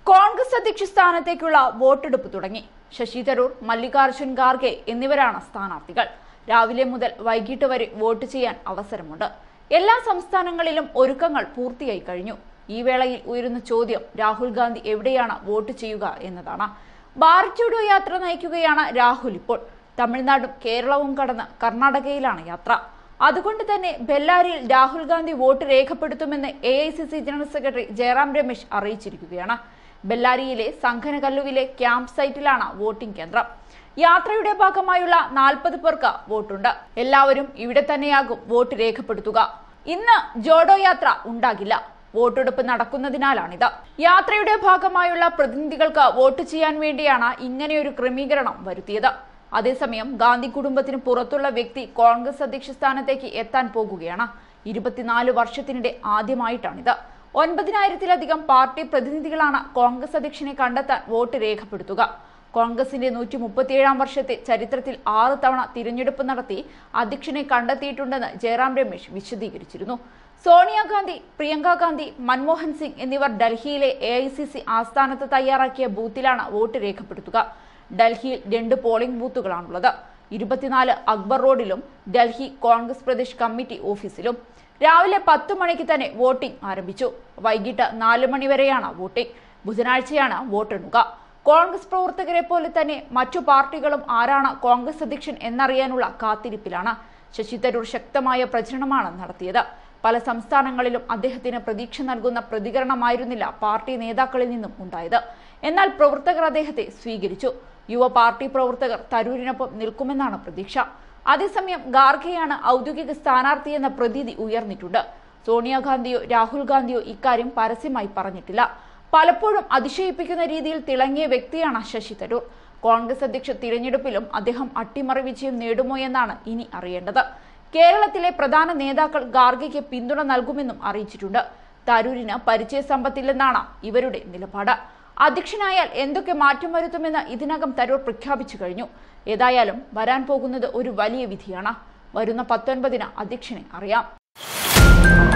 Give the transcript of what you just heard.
കോൺഗ്രസ് അധ്യക്ഷ സ്ഥാനത്തേക്കുള്ള വോട്ടെടുപ്പ് തുടങ്ങി ശശി തരൂർ മല്ലികാർജുൻ ഖാർഗെ എന്നിവരാണ് സ്ഥാനാർത്ഥികൾ രാവിലെ മുതൽ വൈകിട്ട് വരെ വോട്ട് ചെയ്യാൻ അവസരമുണ്ട് എല്ലാ സംസ്ഥാനങ്ങളിലും ഒരുക്കങ്ങൾ പൂർത്തിയായി കഴിഞ്ഞു ഈ വേളയിൽ ഉയരുന്ന ചോദ്യം രാഹുൽ ഗാന്ധി എവിടെയാണ് വോട്ട് ചെയ്യുക എന്നതാണ് ഭാരത് യാത്ര നയിക്കുകയാണ് രാഹുൽ ഇപ്പോൾ തമിഴ്നാടും കേരളവും കടന്ന് കർണാടകയിലാണ് യാത്ര അതുകൊണ്ട് തന്നെ ബെല്ലാരിയിൽ രാഹുൽ ഗാന്ധി വോട്ട് രേഖപ്പെടുത്തുമെന്ന് A I C C general secretary Jairam Ramesh അറിയിച്ചിരിക്കുകയാണ് ബെല്ലാരിയിലെ സംഘനകല്ലുവിലെ ക്യാമ്പ് സൈറ്റിലാണ് വോട്ടിംഗ് കേന്ദ്രം യാത്രയുടെ ഭാഗമായുള്ള നാൽപ്പത് പേർക്ക് വോട്ടുണ്ട് എല്ലാവരും ഇവിടെ തന്നെയാകും വോട്ട് രേഖപ്പെടുത്തുക ഇന്ന് ജോഡോ യാത്ര ഉണ്ടാകില്ല വോട്ടെടുപ്പ് നടക്കുന്നതിനാലാണിത് യാത്രയുടെ ഭാഗമായുള്ള പ്രതിനിധികൾക്ക് വോട്ട് ചെയ്യാൻ വേണ്ടിയാണ് ഇങ്ങനെയൊരു ക്രമീകരണം വരുത്തിയത് അതേസമയം ഗാന്ധി കുടുംബത്തിന് പുറത്തുള്ള വ്യക്തി കോൺഗ്രസ് അധ്യക്ഷ സ്ഥാനത്തേക്ക് എത്താൻ പോകുകയാണ് ഇരുപത്തിനാല് വർഷത്തിനിടെ ആദ്യമായിട്ടാണിത് ഒൻപതിനായിരത്തിലധികം പാർട്ടി പ്രതിനിധികളാണ് കോൺഗ്രസ് അധ്യക്ഷനെ കണ്ടെത്താൻ വോട്ട് രേഖപ്പെടുത്തുക കോൺഗ്രസിന്റെ നൂറ്റി മുപ്പത്തിയേഴാം വർഷത്തെ ചരിത്രത്തിൽ ആറ് തവണ തിരഞ്ഞെടുപ്പ് നടത്തി അധ്യക്ഷനെ കണ്ടെത്തിയിട്ടുണ്ടെന്ന് ജയറാം രമേശ് വിശദീകരിച്ചിരുന്നു സോണിയാഗാന്ധി പ്രിയങ്ക ഗാന്ധി മൻമോഹൻ സിംഗ് എന്നിവർ ഡൽഹിയിലെ എ ഐ സി സി ആസ്ഥാനത്ത് തയ്യാറാക്കിയ ബൂത്തിലാണ് വോട്ട് രേഖപ്പെടുത്തുക ഡൽഹിയിൽ രണ്ട് പോളിംഗ് ബൂത്തുകളാണുള്ളത് ഇരുപത്തിനാല് അക്ബർ റോഡിലും ഡൽഹി കോൺഗ്രസ് പ്രദേശ് കമ്മിറ്റി ഓഫീസിലും രാവിലെ പത്ത് മണിക്ക് തന്നെ വോട്ടിംഗ് ആരംഭിച്ചു വൈകിട്ട് നാല് മണി വരെയാണ് വോട്ടിംഗ് ബുധനാഴ്ചയാണ് വോട്ടെണ്ണുക കോൺഗ്രസ് പ്രവർത്തകരെ പോലെ തന്നെ മറ്റു പാർട്ടികളും ആരാണ് കോൺഗ്രസ് അധ്യക്ഷൻ എന്നറിയാനുള്ള കാത്തിരിപ്പിലാണ് ശശി തരൂർ ശക്തമായ പ്രചരണമാണ് നടത്തിയത് പല സംസ്ഥാനങ്ങളിലും അദ്ദേഹത്തിന് പ്രതീക്ഷ നൽകുന്ന പ്രതികരണമായിരുന്നില്ല പാർട്ടി നേതാക്കളിൽ നിന്നും ഉണ്ടായത് എന്നാൽ പ്രവർത്തകർ അദ്ദേഹത്തെ സ്വീകരിച്ചു യുവ പാർട്ടി പ്രവർത്തകർ തരൂരിനൊപ്പം നിൽക്കുമെന്നാണ് പ്രതീക്ഷ അതേസമയം ഗാർഖെയാണ് ഔദ്യോഗിക സ്ഥാനാർത്ഥിയെന്ന പ്രതീതി ഉയർന്നിട്ടുണ്ട് സോണിയാഗാന്ധിയോ രാഹുൽ ഗാന്ധിയോ ഇക്കാര്യം പരസ്യമായി പറഞ്ഞിട്ടില്ല പലപ്പോഴും അതിശയിപ്പിക്കുന്ന രീതിയിൽ തിളങ്ങിയ വ്യക്തിയാണ് ശശി തരൂർ കോൺഗ്രസ് അധ്യക്ഷ തിരഞ്ഞെടുപ്പിലും അദ്ദേഹം അട്ടിമറി വിജയം നേടുമോ എന്നാണ് ഇനി അറിയേണ്ടത് കേരളത്തിലെ പ്രധാന നേതാക്കൾ ഗാർഗയ്ക്ക് പിന്തുണ നൽകുമെന്നും അറിയിച്ചിട്ടുണ്ട് തരൂരിന് പരിചയ സമ്പത്തില്ലെന്നാണ് ഇവരുടെ നിലപാട് അധ്യക്ഷനായാൽ എന്തൊക്കെ മാറ്റം വരുത്തുമെന്ന് ഇതിനകം തരൂർ പ്രഖ്യാപിച്ചു കഴിഞ്ഞു ഏതായാലും വരാൻ പോകുന്നത് ഒരു വലിയ വിധിയാണ് വരുന്ന പത്തൊൻപതിന് അധ്യക്ഷനെ അറിയാം